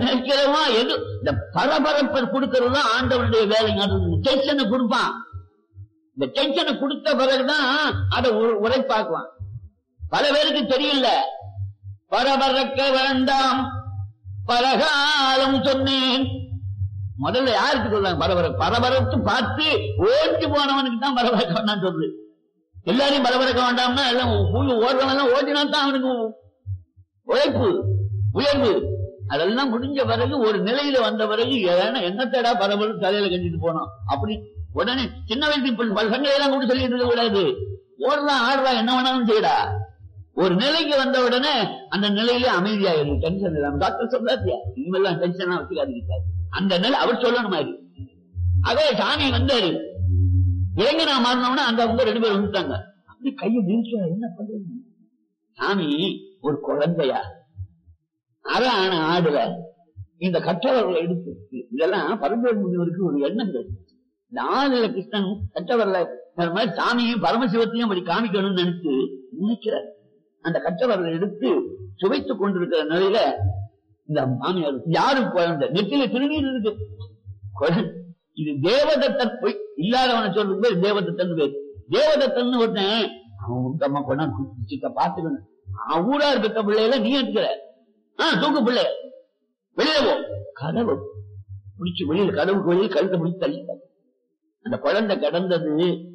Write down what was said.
நினைக்கிறவா எது இந்த பரபரப்பை கொடுக்கறது தான் ஆண்டவனுடைய வேலைங்க அது டென்ஷனை கொடுப்பான் இந்த டென்ஷனை கொடுத்த பிறகுதான் அதை உ- உரைப்பாக்குவான் பல பேருக்கு தெரியல பரபரக்க வேண்டாம் பலகாலம் சொன்னேன் முதல்ல யாருக்கு சொல்றாங்க பரபர பரபரத்து பார்த்து ஓடி போனவனுக்கு தான் பரபரக்க வேண்டாம் சொல்றது எல்லாரையும் பரபரக்க வேண்டாம்னா எல்லாம் ஊழு ஓடுறவன் எல்லாம் ஓடினா தான் அவனுக்கு உழைப்பு உயர்வு அதெல்லாம் முடிஞ்ச பிறகு ஒரு நிலையில வந்த பிறகு ஏன்னா என்னத்தடா பரபரப்பு தலையில கட்டிட்டு போனோம் அப்படி உடனே சின்ன வயசு இப்ப பல சங்கங்களை எல்லாம் கூட சொல்லிட்டு இருக்க கூடாது ஓடுறான் ஆடுறான் என்ன வேணாலும் செய்யடா ஒரு நிலைக்கு வந்த உடனே அந்த நிலையில அமைதியாயிரும் டென்ஷன் இல்லாம டாக்டர் சொல்றாத்தியா இனிமேல்லாம் டென்ஷனா வச்சுக்காதீங்க அந்த நிலை அவர் சொல்லணும் மாதிரி அதே சாமி வந்தாரு இளைஞனா மாறினோம்னா அந்த அவங்க ரெண்டு பேரும் வந்துட்டாங்க அப்படி கையை நீச்சா என்ன பண்றது சாமி ஒரு குழந்தையா அரை ஆன ஆடுல இந்த கற்றவர்களை எடுத்து இதெல்லாம் பரம்பரை முனிவருக்கு ஒரு எண்ணங்கள் இந்த ஆளுல கிருஷ்ணன் கற்றவர்ல அது மாதிரி சாமியும் பரமசிவத்தையும் அப்படி காமிக்கணும்னு நினைச்சு நினைக்கிறார் அந்த கற்றவர்களை எடுத்து சுவைத்துக் கொண்டிருக்கிற நிலையில இந்த மாமியார் யாரும் குழந்தை நெத்தில திருநீர் இருக்கு குழந்தை. இது தேவதத்தன் போய் இல்லாதவனை சொல்றது பேர் தேவதத்தன் பேர் தேவதத்தன் ஒருத்தன் அவன் உத்தமா கொண்டாந்து சிக்க பாத்துக்கணும் அவன் ஊரா இருக்க பிள்ளையில நீ எடுக்கிற ஆஹ் தூக்கு பிள்ளை வெளியில போ கதவு பிடிச்சு வெளியில கதவுக்கு வெளியே கழுத்தை பிடிச்சு தள்ளிட்டாங்க அந்த குழந்தை கடந்தது